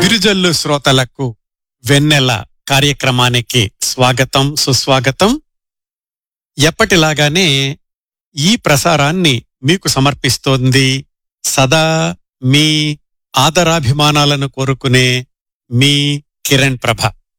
గిరిజల్లు శ్రోతలకు వెన్నెల కార్యక్రమానికి స్వాగతం సుస్వాగతం ఎప్పటిలాగానే ఈ ప్రసారాన్ని మీకు సమర్పిస్తోంది సదా మీ ఆదరాభిమానాలను కోరుకునే మీ కిరణ్ ప్రభ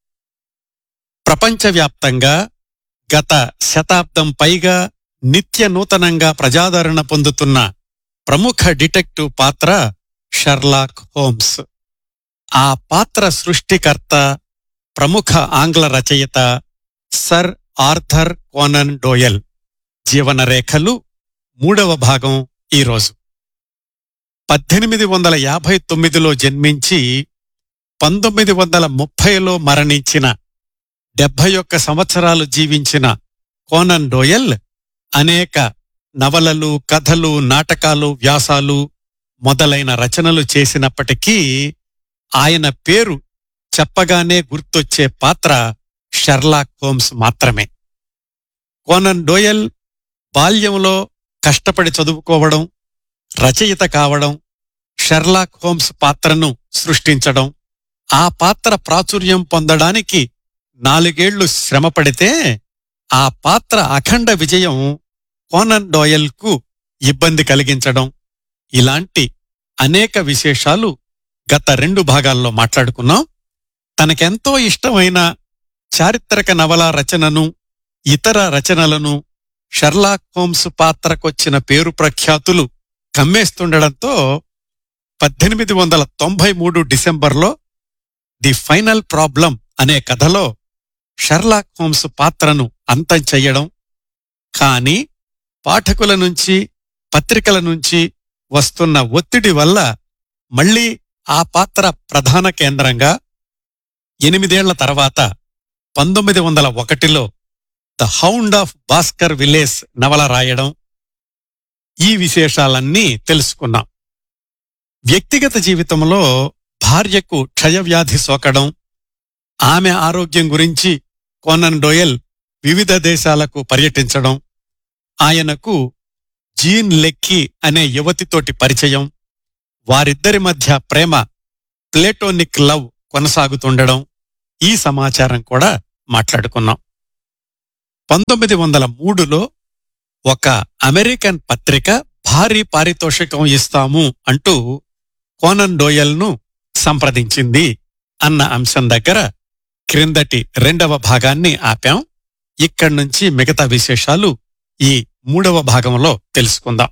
ప్రపంచవ్యాప్తంగా గత శతాబ్దం పైగా నిత్య నూతనంగా ప్రజాదరణ పొందుతున్న ప్రముఖ డిటెక్టివ్ పాత్ర షర్లాక్ హోమ్స్ ఆ పాత్ర సృష్టికర్త ప్రముఖ ఆంగ్ల రచయిత సర్ ఆర్థర్ కోనన్ డోయల్ జీవన రేఖలు మూడవ భాగం ఈరోజు పద్దెనిమిది వందల యాభై తొమ్మిదిలో జన్మించి పంతొమ్మిది వందల ముప్పైలో మరణించిన డెబ్బై ఒక్క సంవత్సరాలు జీవించిన కోనన్ డోయల్ అనేక నవలలు కథలు నాటకాలు వ్యాసాలు మొదలైన రచనలు చేసినప్పటికీ ఆయన పేరు చెప్పగానే గుర్తొచ్చే పాత్ర షెర్లాక్ హోమ్స్ మాత్రమే కోనన్ డోయల్ బాల్యంలో కష్టపడి చదువుకోవడం రచయిత కావడం షెర్లాక్ హోమ్స్ పాత్రను సృష్టించడం ఆ పాత్ర ప్రాచుర్యం పొందడానికి నాలుగేళ్లు శ్రమపడితే ఆ పాత్ర అఖండ విజయం కోనన్ డోయల్కు ఇబ్బంది కలిగించడం ఇలాంటి అనేక విశేషాలు గత రెండు భాగాల్లో మాట్లాడుకున్నాం తనకెంతో ఇష్టమైన చారిత్రక నవల రచనను ఇతర రచనలను షర్లాక్ హోమ్స్ పాత్రకొచ్చిన పేరు ప్రఖ్యాతులు కమ్మేస్తుండడంతో పద్దెనిమిది వందల తొంభై మూడు డిసెంబర్లో ది ఫైనల్ ప్రాబ్లం అనే కథలో షర్లాక్ హోమ్స్ పాత్రను అంతం చెయ్యడం కాని పాఠకుల నుంచి పత్రికల నుంచి వస్తున్న ఒత్తిడి వల్ల మళ్లీ ఆ పాత్ర ప్రధాన కేంద్రంగా ఎనిమిదేళ్ల తర్వాత పంతొమ్మిది వందల ఒకటిలో the hound of Baskervilles నవల రాయడం ఈ విశేషాలన్నీ తెలుసుకున్నాం వ్యక్తిగత జీవితంలో భార్యకు క్షయవ్యాధి సోకడం ఆమె ఆరోగ్యం గురించి కోనన్ డోయల్ వివిధ దేశాలకు పర్యటించడం ఆయనకు జీన్ లెక్కీ అనే యువతితోటి పరిచయం వారిద్దరి మధ్య ప్రేమ ప్లేటోనిక్ లవ్ కొనసాగుతుండడం ఈ సమాచారం కూడా మాట్లాడుకున్నాం పంతొమ్మిది వందల మూడులో ఒక అమెరికన్ పత్రిక భారీ పారితోషికం ఇస్తాము అంటూ కోనన్ డోయల్ను సంప్రదించింది అన్న అంశం దగ్గర క్రిందటి రెండవ భాగాన్ని ఆపాం ఇక్కడి నుంచి మిగతా విశేషాలు ఈ మూడవ భాగంలో తెలుసుకుందాం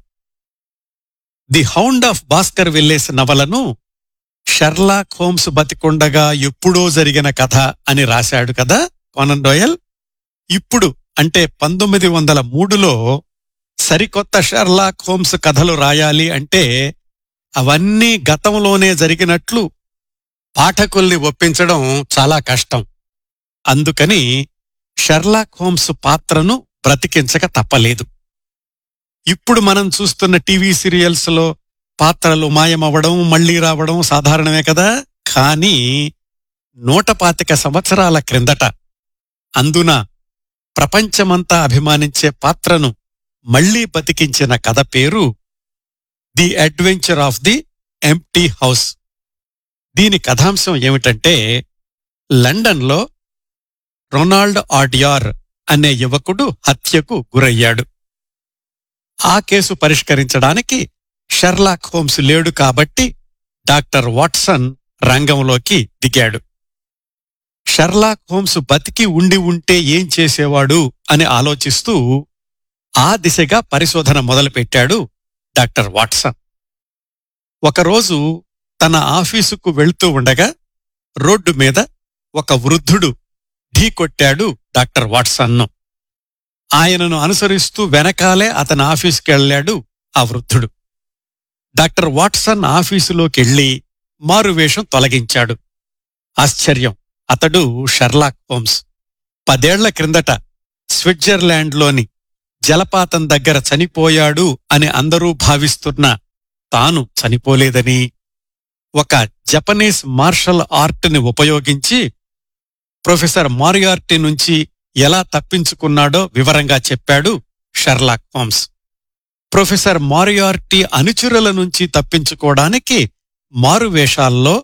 the hound of Baskervilles నవలను షర్లాక్ హోమ్స్ బతికొండగా ఎప్పుడో జరిగిన కథ అని రాశాడు కదా కోనన్ డోయల్ ఇప్పుడు అంటే పంతొమ్మిది వందల మూడులో సరికొత్త షర్లాక్ హోమ్స్ కథలు రాయాలి అంటే అవన్నీ గతంలోనే జరిగినట్లు పాఠకుల్ని ఒప్పించడం చాలా కష్టం అందుకని షెర్లాక్ హోమ్స్ పాత్రను బ్రతికించక తప్పలేదు ఇప్పుడు మనం చూస్తున్న టీవీ సీరియల్స్ లో పాత్రలు మాయమవ్వడం మళ్లీ రావడం సాధారణమే కదా కానీ నూట పాతిక సంవత్సరాల క్రిందట అందున ప్రపంచమంతా అభిమానించే పాత్రను మళ్లీ బతికించిన కథ పేరు the adventure of the empty house దీని కథాంశం ఏమిటంటే లండన్లో రొనాల్డ్ ఆడియార్ అనే యువకుడు హత్యకు గురయ్యాడు ఆ కేసు పరిష్కరించడానికి షెర్లాక్ హోమ్స్ లేడు కాబట్టి డాక్టర్ వాట్సన్ రంగంలోకి దిగాడు షెర్లాక్ హోమ్స్ బతికి ఉండి ఉంటే ఏం చేసేవాడు అని ఆలోచిస్తూ ఆ దిశగా పరిశోధన మొదలుపెట్టాడు డాక్టర్ వాట్సన్ ఒకరోజు తన ఆఫీసుకు వెళ్తూ ఉండగా రోడ్డు మీద ఒక వృద్ధుడు ఢీకొట్టాడు డాక్టర్ వాట్సన్ను ఆయనను అనుసరిస్తూ వెనకాలే అతని ఆఫీసుకెళ్లాడు ఆ వృద్ధుడు డాక్టర్ వాట్సన్ ఆఫీసులోకెళ్లి మారువేషం తొలగించాడు ఆశ్చర్యం అతడు షెర్లాక్ హోమ్స్ పదేళ్ల క్రిందట స్విట్జర్లాండ్లోని జలపాతం దగ్గర చనిపోయాడు అని అందరూ భావిస్తున్న తాను చనిపోలేదని ఒక జపనీస్ మార్షల్ ఆర్ట్ని ఉపయోగించి ప్రొఫెసర్ మారియార్టీ నుంచి ఎలా తప్పించుకున్నాడో వివరంగా చెప్పాడు షెర్లాక్ హోమ్స్ ప్రొఫెసర్ మారియార్టీ అనుచరుల నుంచి తప్పించుకోవడానికి మారువేషాల్లో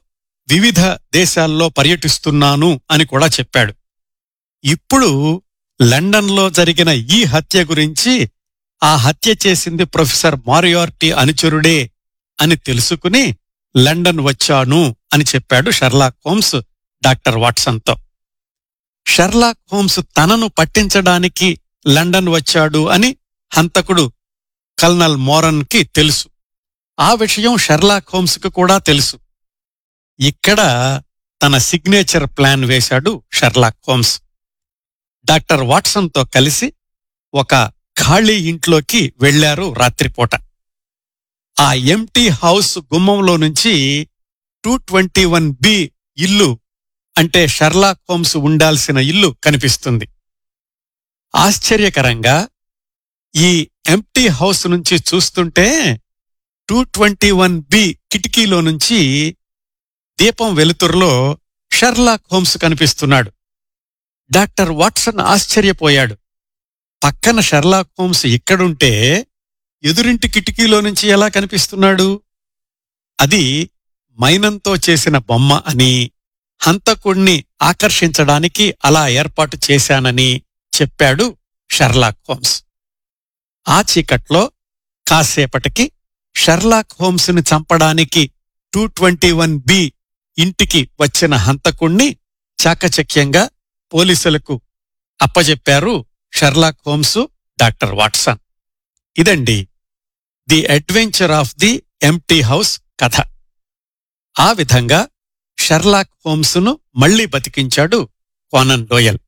వివిధ దేశాల్లో పర్యటిస్తున్నాను అని కూడా చెప్పాడు ఇప్పుడు లండన్లో జరిగిన ఈ హత్య గురించి ఆ హత్య చేసింది ప్రొఫెసర్ మారియార్టీ అనుచరుడే అని తెలుసుకుని లండన్ వచ్చాను అని చెప్పాడు షర్లాక్ హోమ్స్ డాక్టర్ వాట్సన్తో షర్లాక్ హోమ్స్ తనను పట్టించడానికి లండన్ వచ్చాడు అని హంతకుడు కల్నల్ మోరన్ కి తెలుసు ఆ విషయం షెర్లాక్ హోమ్స్ కు కూడా తెలుసు ఇక్కడ తన సిగ్నేచర్ ప్లాన్ వేశాడు షెర్లాక్ హోమ్స్ డాక్టర్ వాట్సన్తో కలిసి ఒక ఖాళీ ఇంట్లోకి వెళ్లారు రాత్రిపూట ఆ ఎంటీ హౌస్ గుమ్మంలో నుంచి టూ ట్వంటీ వన్ బి ఇల్లు అంటే షెర్లాక్ హోమ్స్ ఉండాల్సిన ఇల్లు కనిపిస్తుంది ఆశ్చర్యకరంగా ఈ ఎంటీ హౌస్ నుంచి చూస్తుంటే టూ ట్వంటీ వన్ బి కిటికీలో నుంచి దీపం వెలుతురులో షర్లాక్ హోమ్స్ కనిపిస్తున్నాడు డాక్టర్ వాట్సన్ ఆశ్చర్యపోయాడు పక్కన షర్లాక్ హోమ్స్ ఇక్కడుంటే ఎదురింటి కిటికీలో నుంచి ఎలా కనిపిస్తున్నాడు అది మైనంతో చేసిన బొమ్మ అని హంతకుణ్ణి ఆకర్షించడానికి అలా ఏర్పాటు చేశానని చెప్పాడు షర్లాక్ హోమ్స్ ఆ చీకట్లో కాసేపటికి షర్లాక్ హోమ్స్ని చంపడానికి టూ ట్వంటీ వన్ బి ఇంటికి వచ్చిన హంతకుణ్ణి చాకచక్యంగా పోలీసులకు అప్పజెప్పారు షర్లాక్ హోమ్స్ డాక్టర్ వాట్సన్ ఇదండి the adventure of the empty house కథ ఆ విధంగా షర్లాక్ హోమ్స్ను మళ్లీ బతికించాడు కోనన్ డోయల్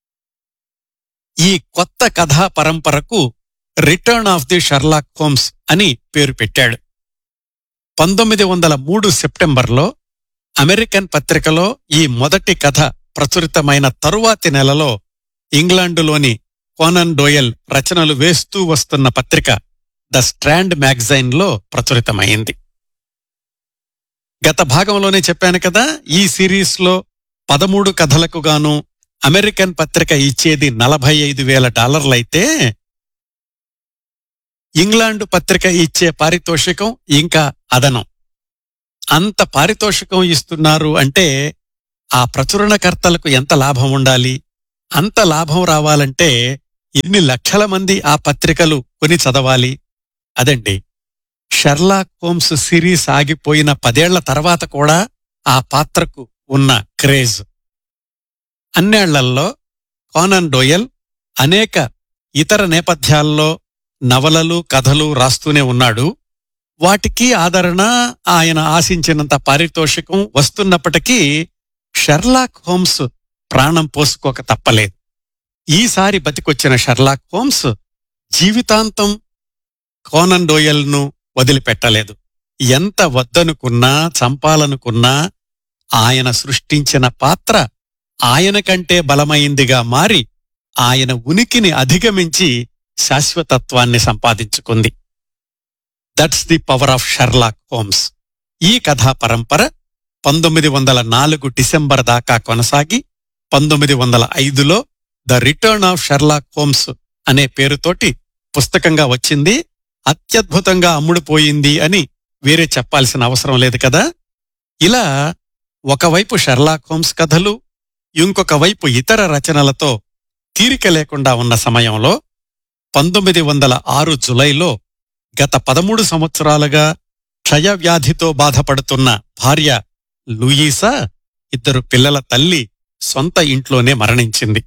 ఈ కొత్త కథా పరంపరకు return of the Sherlock Holmes అని పేరు పెట్టాడు పంతొమ్మిది వందల మూడు సెప్టెంబర్లో అమెరికన్ పత్రికలో ఈ మొదటి కథ ప్రచురితమైన తరువాతి నెలలో ఇంగ్లాండులోని కోనన్ డోయల్ రచనలు వేస్తూ వస్తున్న పత్రిక ద స్ట్రాండ్ మ్యాగజైన్లో ప్రచురితమైంది గత భాగంలోనే చెప్పాను కదా ఈ సిరీస్లో పదమూడు కథలకు గాను అమెరికన్ పత్రిక ఇచ్చేది నలభై ఐదు వేల డాలర్లైతే ఇంగ్లాండు పత్రిక ఇచ్చే పారితోషికం ఇంకా అదనం అంత పారితోషికం ఇస్తున్నారు అంటే ఆ ప్రచురణకర్తలకు ఎంత లాభం ఉండాలి అంత లాభం రావాలంటే ఎన్ని లక్షల మంది ఆ పత్రికలు కొని చదవాలి అదండి షర్లాక్ హోమ్స్ సిరీస్ ఆగిపోయిన పదేళ్ల తర్వాత కూడా ఆ పాత్రకు ఉన్న క్రేజ్ అన్నేళ్లల్లో కోనన్ డోయల్ అనేక ఇతర నేపథ్యాల్లో నవలలు కథలు రాస్తూనే ఉన్నాడు వాటికి ఆదరణ ఆయన ఆశించినంత పారితోషికం వస్తున్నప్పటికీ షెర్లాక్ హోమ్స్ ప్రాణం పోసుకోక తప్పలేదు ఈసారి బతికొచ్చిన షెర్లాక్ హోమ్స్ జీవితాంతం కోనన్ డోయల్ను వదిలిపెట్టలేదు ఎంత వద్దనుకున్నా చంపాలనుకున్నా ఆయన సృష్టించిన పాత్ర ఆయన కంటే బలమైందిగా మారి ఆయన ఉనికిని అధిగమించి శాశ్వతత్వాన్ని సంపాదించుకుంది that's the power of Sherlock Holmes ఈ కథా పరంపర పంతొమ్మిది వందల నాలుగు డిసెంబర్ దాకా కొనసాగి పంతొమ్మిది వందల ఐదులో the return of Sherlock Holmes అనే పేరుతోటి పుస్తకంగా వచ్చింది అత్యద్భుతంగా అమ్ముడుపోయింది అని వేరే చెప్పాల్సిన అవసరం లేదు కదా ఇలా ఒకవైపు షర్లాక్ హోమ్స్ కథలు ఇంకొక వైపు ఇతర రచనలతో తీరిక లేకుండా ఉన్న సమయంలో పంతొమ్మిది వందల ఆరు జులైలో గత పదమూడు సంవత్సరాలుగా క్షయవ్యాధితో బాధపడుతున్న భార్య లూయీసా ఇద్దరు పిల్లల తల్లి సొంత ఇంట్లోనే మరణించింది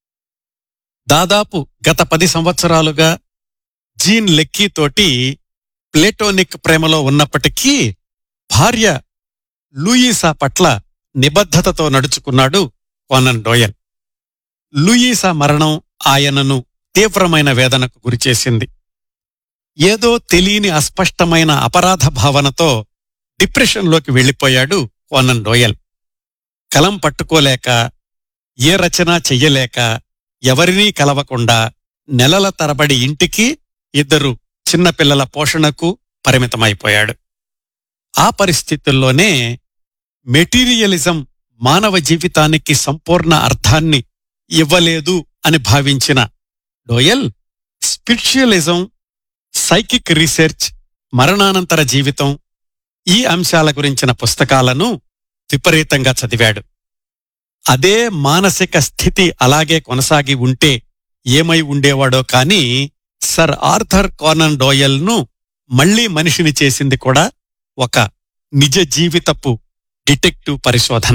దాదాపు గత పది సంవత్సరాలుగా జీన్ లెక్కీతోటి ప్లేటోనిక్ ప్రేమలో ఉన్నప్పటికీ భార్య లూయీసా పట్ల నిబద్ధతతో నడుచుకున్నాడు కోనన్ డోయల్ లూయీసా మరణం ఆయనను తీవ్రమైన వేదనకు గురిచేసింది ఏదో తెలియని అస్పష్టమైన అపరాధ భావనతో డిప్రెషన్లోకి వెళ్లిపోయాడు కోనన్ డోయల్ కలం పట్టుకోలేక ఏ రచన చెయ్యలేక ఎవరినీ కలవకుండా నెలల తరబడి ఇంటికి ఇద్దరు చిన్నపిల్లల పోషణకు పరిమితమైపోయాడు ఆ పరిస్థితుల్లోనే మెటీరియలిజం మానవ జీవితానికి సంపూర్ణ అర్థాన్ని ఇవ్వలేదు అని భావించిన డోయల్ స్పిరిచువలిజం సైకిక్ రీసెర్చ్ మరణానంతర జీవితం ఈ అంశాల గురించిన పుస్తకాలను విపరీతంగా చదివాడు అదే మానసిక స్థితి అలాగే కొనసాగి ఉంటే ఏమై ఉండేవాడో కాని సర్ ఆర్థర్ కానన్ డోయల్ను మళ్లీ మనిషిని చేసింది కూడా ఒక నిజ జీవితపు డిటెక్టివ్ పరిశోధన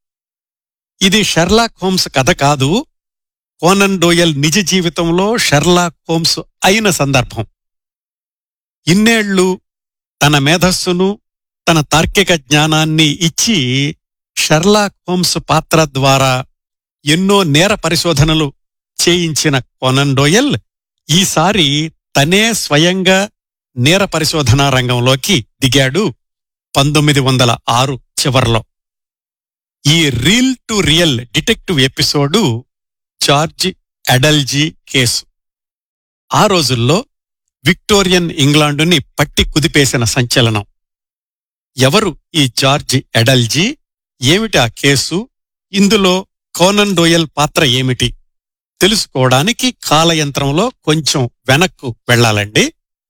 ఇది షెర్లాక్ హోమ్స్ కథ కాదు కోనన్ డోయల్ నిజ జీవితంలో షెర్లాక్ హోమ్స్ అయిన సందర్భం ఇన్నేళ్లు తన మేధస్సును తన తార్కిక జ్ఞానాన్ని ఇచ్చి షెర్లాక్ హోమ్స్ పాత్ర ద్వారా ఎన్నో నేర పరిశోధనలు చేయించిన కోనన్ డోయల్ ఈసారి తనే స్వయంగా నేర పరిశోధనా రంగంలోకి దిగాడు పంతొమ్మిది వందల ఆరు చివర్లో ఈ reel to real detective episode George Edalji case ఆ రోజుల్లో విక్టోరియన్ ఇంగ్లాండుని పట్టి కుదిపేసిన సంచలనం ఎవరు ఈ జార్జ్ ఎడల్జీ ఏమిటి ఆ కేసు ఇందులో కోనన్ డోయల్ పాత్ర ఏమిటి తెలుసుకోవడానికి కాలయంత్రంలో కొంచెం వెనక్కు వెళ్ళాలండి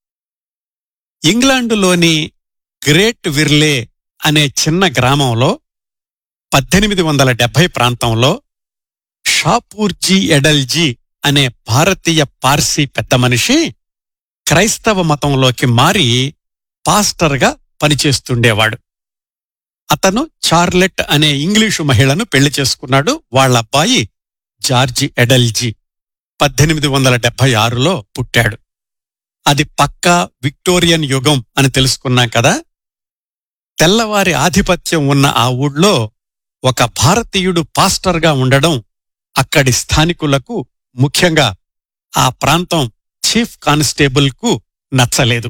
ఇంగ్లాండులోని గ్రేట్ విర్లే అనే చిన్న గ్రామంలో పద్దెనిమిది వందల డెబ్బై ప్రాంతంలో షాపూర్జీ ఎడల్జీ అనే భారతీయ పార్సీ పెద్ద మనిషి క్రైస్తవ మతంలోకి మారి పాస్టర్గా పనిచేస్తుండేవాడు అతను చార్లెట్ అనే ఇంగ్లీషు మహిళను పెళ్లి చేసుకున్నాడు వాళ్ళ అబ్బాయి జార్జి ఎడల్జీ పద్దెనిమిది వందల డెబ్బై ఆరులో పుట్టాడు అది పక్కా విక్టోరియన్ యుగం అని తెలుసుకున్నాం కదా తెల్లవారి ఆధిపత్యం ఉన్న ఆ ఊళ్ళో ఒక భారతీయుడు పాస్టర్గా ఉండడం అక్కడి స్థానికులకు ముఖ్యంగా ఆ ప్రాంతం చీఫ్ కానిస్టేబుల్కు నచ్చలేదు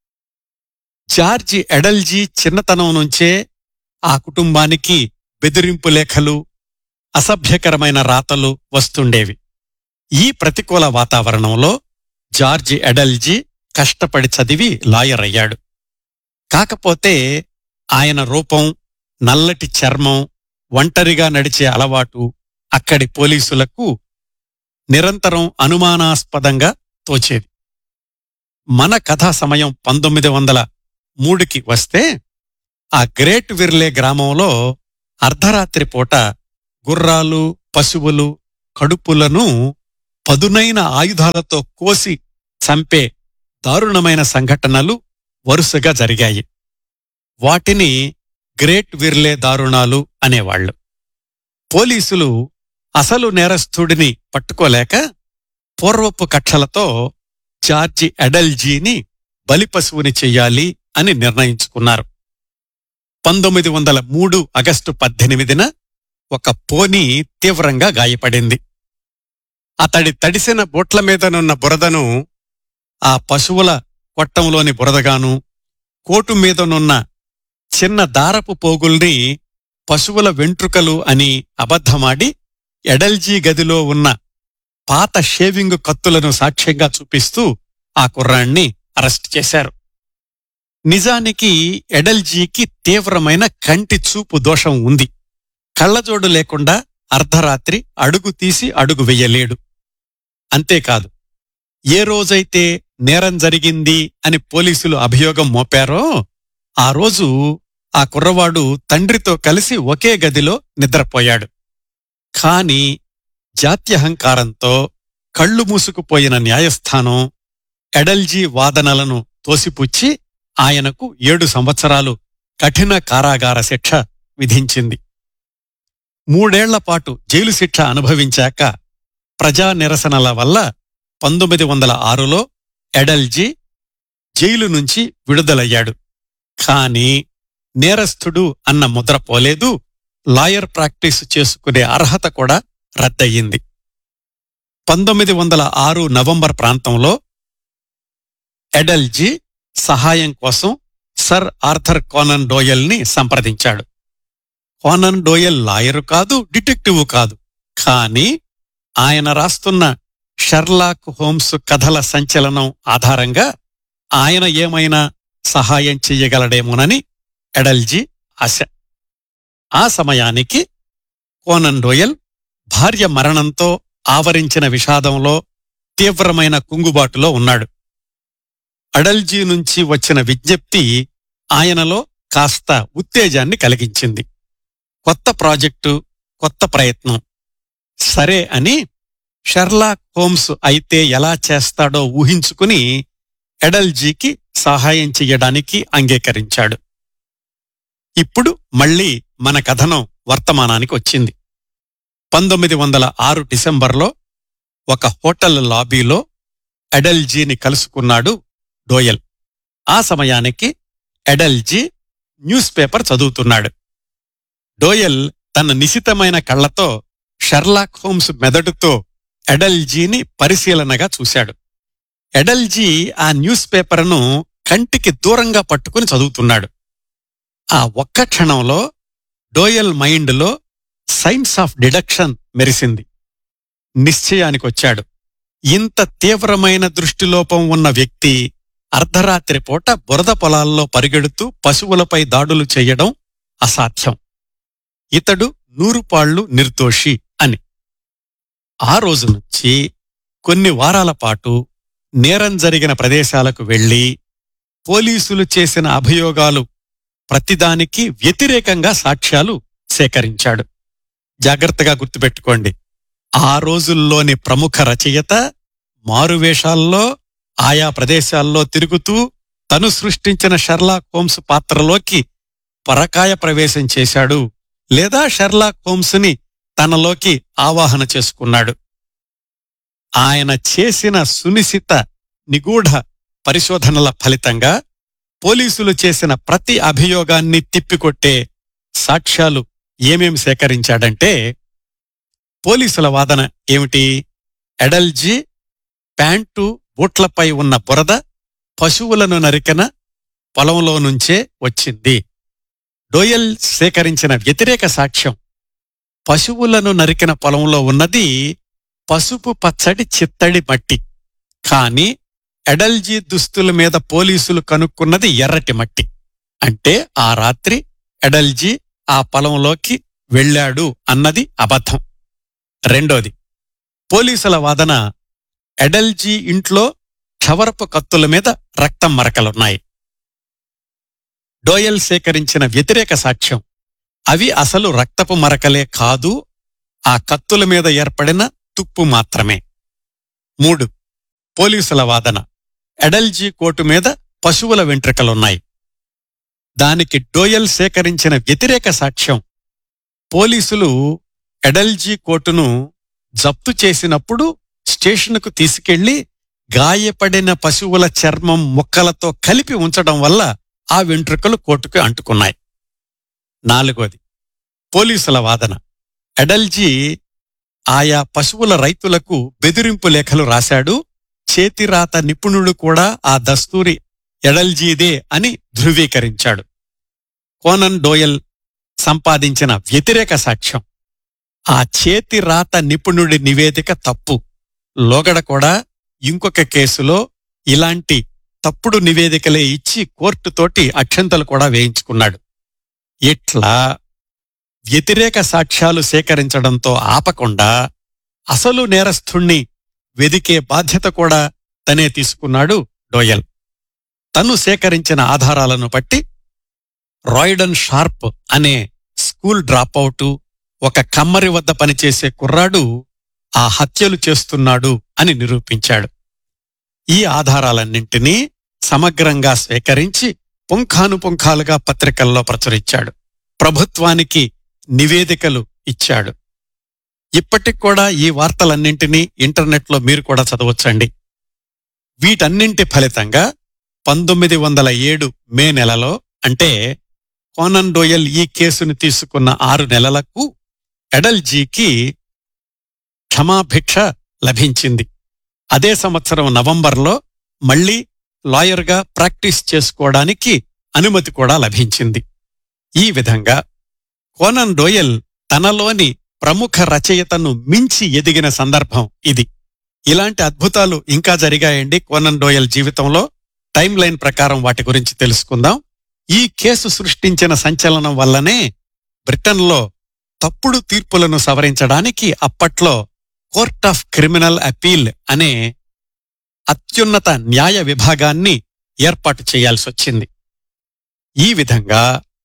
జార్జి ఎడల్జీ చిన్నతనం నుంచే ఆ కుటుంబానికి బెదిరింపు లేఖలు అసభ్యకరమైన రాతలు వస్తుండేవి ఈ ప్రతికూల వాతావరణంలో జార్జి ఎడల్జీ కష్టపడి చదివి లాయర్ అయ్యాడు కాకపోతే ఆయన రూపం నల్లటి చర్మం ఒంటరిగా నడిచే అలవాటు అక్కడి పోలీసులకు నిరంతరం అనుమానాస్పదంగా తోచేది మన కథా సమయం పంతొమ్మిది వందల మూడుకి వస్తే ఆ గ్రేట్ విర్లే గ్రామంలో అర్ధరాత్రి పూట గుర్రాలు పశువులు కడుపులను పదునైన ఆయుధాలతో కోసి చంపే దారుణమైన సంఘటనలు వరుసగా జరిగాయి వాటిని గ్రేట్ విర్లే దారుణాలు అనేవాళ్లు పోలీసులు అసలు నేరస్థుడిని పట్టుకోలేక పూర్వపు కక్షలతో జార్జి ఎడల్జీని బలిపశువుని చెయ్యాలి అని నిర్ణయించుకున్నారు పంతొమ్మిది వందల మూడు ఆగస్టు పద్దెనిమిదిన ఒక పోనీ తీవ్రంగా గాయపడింది అతడి తడిసిన బొట్ల మీదనున్న బురదను ఆ పశువుల కొట్టంలోని బురదగాను కోటు మీదనున్న చిన్న దారపు పోగుల్ని పశువుల వెంట్రుకలు అని అబద్ధమాడి ఎడల్జీ గదిలో ఉన్న పాత షేవింగ్ కత్తులను సాక్ష్యంగా చూపిస్తూ ఆ కుర్రాణ్ణి అరెస్ట్ చేశారు నిజానికి ఎడల్జీకి తీవ్రమైన కంటి చూపు దోషం ఉంది కళ్ళజోడు లేకుండా అర్ధరాత్రి అడుగు తీసి అడుగు వెయ్యలేడు అంతేకాదు ఏ రోజైతే నేరం జరిగింది అని పోలీసులు అభియోగం మోపారో ఆ రోజు ఆ కుర్రవాడు తండ్రితో కలిసి ఒకే గదిలో నిద్రపోయాడు కాని జాత్యహంకారంతో కళ్ళు మూసుకుపోయిన న్యాయస్థానం ఎడల్జీ వాదనలను తోసిపుచ్చి ఆయనకు ఏడు సంవత్సరాలు కఠిన కారాగార శిక్ష విధించింది మూడేళ్లపాటు జైలు శిక్ష అనుభవించాక ప్రజా నిరసనల వల్ల పంతొమ్మిది వందల ఆరులో ఎడల్జీ జైలు నుంచి విడుదలయ్యాడు కాని నేరస్థుడు అన్న ముద్ర పోలేదు లాయర్ ప్రాక్టీస్ చేసుకునే అర్హత కూడా రద్దయింది పంతొమ్మిది వందల ఆరు నవంబర్ ప్రాంతంలో ఎడల్జీ సహాయం కోసం సర్ ఆర్థర్ కోనన్ డోయల్ని సంప్రదించాడు కోనన్ డోయల్ లాయరు కాదు డిటెక్టివ్ కాదు కానీ ఆయన రాస్తున్న షర్లాక్ హోమ్స్ కథల సంచలనం ఆధారంగా ఆయన ఏమైనా సహాయం చెయ్యగలడేమోనని ఎడల్జీ ఆశ ఆ సమయానికి కోనన్ డోయల్ భార్య మరణంతో ఆవరించిన విషాదంలో తీవ్రమైన కుంగుబాటులో ఉన్నాడు అడల్జీ నుంచి వచ్చిన విజ్ఞప్తి ఆయనలో కాస్త ఉత్తేజాన్ని కలిగించింది కొత్త ప్రాజెక్టు కొత్త ప్రయత్నం సరే అని షెర్లాక్ హోమ్స్ అయితే ఎలా చేస్తాడో ఊహించుకుని ఎడల్జీకి సహాయం చెయ్యడానికి అంగీకరించాడు ఇప్పుడు మళ్ళీ మన కథనం వర్తమానానికి వచ్చింది పంతొమ్మిది వందల ఆరు డిసెంబర్లో ఒక హోటల్ లాబీలో ఎడల్జీని కలుసుకున్నాడు డోయల్ ఆ సమయానికి ఎడల్జీ న్యూస్ పేపర్ చదువుతున్నాడు డోయల్ తన నిశితమైన కళ్లతో షెర్లాక్ హోమ్స్ మెదడుతో ఎడల్జీని పరిశీలనగా చూశాడు ఎడల్జీ ఆ న్యూస్ పేపర్ను కంటికి దూరంగా పట్టుకుని చదువుతున్నాడు ఆ ఒక్క క్షణంలో డోయల్ మైండ్లో సైన్స్ ఆఫ్ డిడక్షన్ మెరిసింది నిశ్చయానికొచ్చాడు ఇంత తీవ్రమైన దృష్టిలోపం ఉన్న వ్యక్తి అర్ధరాత్రి పూట బురద పొలాల్లో పరిగెడుతూ పశువులపై దాడులు చెయ్యడం అసాధ్యం ఇతడు నూరుపాళ్లు నిర్దోషి అని ఆ రోజు నుంచి కొన్ని వారాల పాటు నేరం జరిగిన ప్రదేశాలకు వెళ్లి పోలీసులు చేసిన అభియోగాలు ప్రతిదానికి వ్యతిరేకంగా సాక్ష్యాలు సేకరించాడు జాగ్రత్తగా గుర్తుపెట్టుకోండి ఆ రోజుల్లోని ప్రముఖ రచయిత మారువేషాల్లో ఆయా ప్రదేశాల్లో తిరుగుతూ తను సృష్టించిన షెర్లాక్ హోమ్స్ పాత్రలోకి పరకాయ ప్రవేశం చేశాడు లేదా షెర్లాక్ హోమ్స్ని తనలోకి ఆవాహన చేసుకున్నాడు ఆయన చేసిన సునిశిత నిగూఢ పరిశోధనల ఫలితంగా పోలీసులు చేసిన ప్రతి అభియోగాన్ని తిప్పికొట్టే సాక్ష్యాలు ఏమేం సేకరించాడంటే పోలీసుల వాదన ఏమిటి ఎడల్జీ ప్యాంటు బూట్లపై ఉన్న బురద పశువులను నరికిన పొలంలో నుంచే వచ్చింది డోయల్ సేకరించిన వ్యతిరేక సాక్ష్యం పశువులను నరికిన పొలంలో ఉన్నది పసుపు పచ్చడి చిత్తడి మట్టి కాని ఎడల్జీ దుస్తుల మీద పోలీసులు కనుక్కున్నది ఎర్రటి మట్టి అంటే ఆ రాత్రి ఎడల్జీ ఆ పొలంలోకి వెళ్ళాడు అన్నది అబద్ధం రెండోది పోలీసుల వాదన ఎడల్జీ ఇంట్లో క్షవరపు కత్తుల మీద రక్తం మరకలున్నాయి డోయల్ సేకరించిన వ్యతిరేక సాక్ష్యం అవి అసలు రక్తపు మరకలే కాదు ఆ కత్తుల మీద ఏర్పడిన తుప్పు మాత్రమే మూడు పోలీసుల వాదన ఎడల్జీ కోటు మీద పశువుల వెంట్రుకలున్నాయి దానికి డోయల్ సేకరించిన వ్యతిరేక సాక్ష్యం పోలీసులు ఎడల్జీ కోటును జప్తు చేసినప్పుడు స్టేషన్కు తీసుకెళ్లి గాయపడిన పశువుల చర్మం ముక్కలతో కలిపి ఉంచడం వల్ల ఆ వెంట్రుకలు కోటుకు అంటుకున్నాయి నాలుగోది పోలీసుల వాదన ఎడల్జీ ఆయా పశువుల రైతులకు బెదిరింపు లేఖలు రాశాడు చేతిరాత నిపుణుడు కూడా ఆ దస్తూరి ఎడల్జీదే అని ధృవీకరించాడు కోనన్ డోయల్ సంపాదించిన వ్యతిరేక సాక్ష్యం ఆ చేతి రాత నిపుణుడి నివేదిక తప్పు లోగడ కూడా ఇంకొక కేసులో ఇలాంటి తప్పుడు నివేదికలే ఇచ్చి కోర్టుతోటి అక్షంతలు కూడా వేయించుకున్నాడు ఇట్లా వ్యతిరేక సాక్ష్యాలు సేకరించడంతో ఆపకుండా అసలు నేరస్థుణ్ణి వెదికే బాధ్యత కూడా తనే తీసుకున్నాడు డోయల్ తను సేకరించిన ఆధారాలను బట్టి రాయిడన్ షార్ప్ అనే స్కూల్ డ్రాపౌటు ఒక కమ్మరి వద్ద పనిచేసే కుర్రాడు ఆ హత్యలు చేస్తున్నాడు అని నిరూపించాడు ఈ ఆధారాలన్నింటినీ సమగ్రంగా సేకరించి పుంఖానుపుంఖాలుగా పత్రికల్లో ప్రచురించాడు ప్రభుత్వానికి నివేదికలు ఇచ్చాడు ఇప్పటికి కూడా ఈ వార్తలన్నింటినీ ఇంటర్నెట్లో మీరు కూడా చదవచ్చండి వీటన్నింటి ఫలితంగా పంతొమ్మిది వందల ఏడు మే నెలలో అంటే కోనన్ డోయల్ ఈ కేసును తీసుకున్న ఆరు నెలలకు ఎడల్జీకి క్షమాభిక్ష లభించింది అదే సంవత్సరం నవంబర్లో మళ్లీ లాయర్గా ప్రాక్టీస్ చేసుకోవడానికి అనుమతి కూడా లభించింది ఈ విధంగా కోనన్ డోయల్ తనలోని ప్రముఖ రచయితను మించి ఎదిగిన సందర్భం ఇది ఇలాంటి అద్భుతాలు ఇంకా జరిగాయండి కోనన్ డోయల్ జీవితంలో టైం లైన్ ప్రకారం వాటి గురించి తెలుసుకుందాం ఈ కేసు సృష్టించిన సంచలనం వల్లనే బ్రిటన్లో తప్పుడు తీర్పులను సవరించడానికి అప్పట్లో కోర్ట్ ఆఫ్ క్రిమినల్ అపీల్ అనే అత్యున్నత న్యాయ విభాగాన్ని ఏర్పాటు చేయాల్సొచ్చింది ఈ విధంగా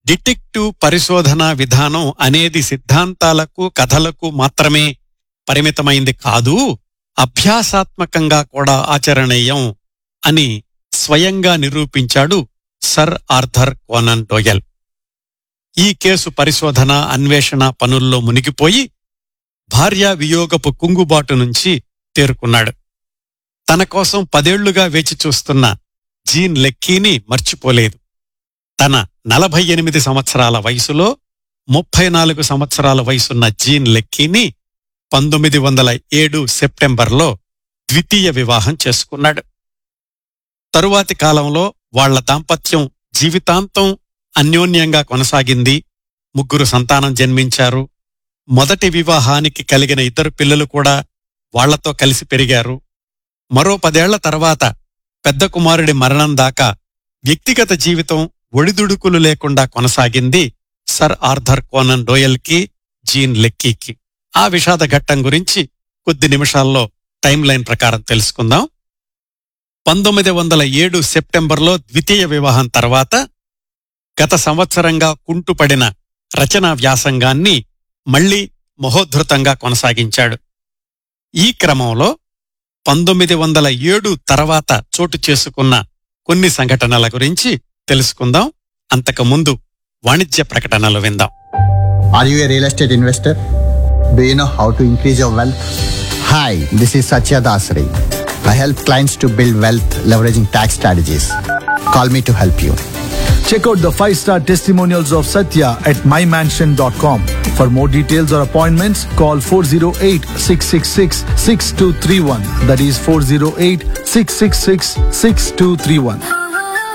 డిటెక్టివ్ పరిశోధనా విధానం అనేది సిద్ధాంతాలకు కథలకు మాత్రమే పరిమితమైంది కాదు అభ్యాసాత్మకంగా కూడా ఆచరణీయం అని స్వయంగా నిరూపించాడు సర్ ఆర్థర్ కోనన్ డోయల్ ఈ కేసు పరిశోధన అన్వేషణ పనుల్లో మునిగిపోయి భార్యా వియోగపు కుంగుబాటు నుంచి తేరుకున్నాడు తన కోసం పదేళ్లుగా వేచి చూస్తున్న జీన్ లెక్కీని మర్చిపోలేదు తన నలభై ఎనిమిది సంవత్సరాల వయసులో ముప్పై నాలుగు సంవత్సరాల వయసున్న జీన్ లెక్కీని పంతొమ్మిది వందల ఏడు సెప్టెంబర్లో ద్వితీయ వివాహం చేసుకున్నాడు తరువాతి కాలంలో వాళ్ల దాంపత్యం జీవితాంతం అన్యోన్యంగా కొనసాగింది ముగ్గురు సంతానం జన్మించారు మొదటి వివాహానికి కలిగిన ఇద్దరు పిల్లలు కూడా వాళ్లతో కలిసి పెరిగారు మరో పదేళ్ల తర్వాత పెద్ద కుమారుడి మరణం దాకా వ్యక్తిగత జీవితం ఒడిదుడుకులు లేకుండా కొనసాగింది సర్ ఆర్థర్ కోనన్ డోయల్కి జీన్ లెక్కీకి ఆ విషాద ఘట్టం గురించి కొద్ది నిమిషాల్లో టైం లైన్ ప్రకారం తెలుసుకుందాం పంతొమ్మిది వందల ఏడు సెప్టెంబర్లో ద్వితీయ వివాహం తర్వాత గత సంవత్సరంగా కుంటుపడిన రచనా వ్యాసంగాన్ని మళ్లీ మహోద్ధృతంగా కొనసాగించాడు ఈ క్రమంలో పంతొమ్మిది వందల ఏడు తర్వాత చోటు చేసుకున్న కొన్ని సంఘటనల గురించి తెలుసుకుందాం అంతకుముందు వాణిజ్య ప్రకటనలు విందాం Are you a real estate investor? Do you know how to increase your wealth? Hi, this is Satya Dasari. I help clients to build wealth leveraging tax strategies. Call me to help you. Check out the five star testimonials of Satya at mymansion.com. For more details or appointments, call 408 666 6231. That is 408 666 6231.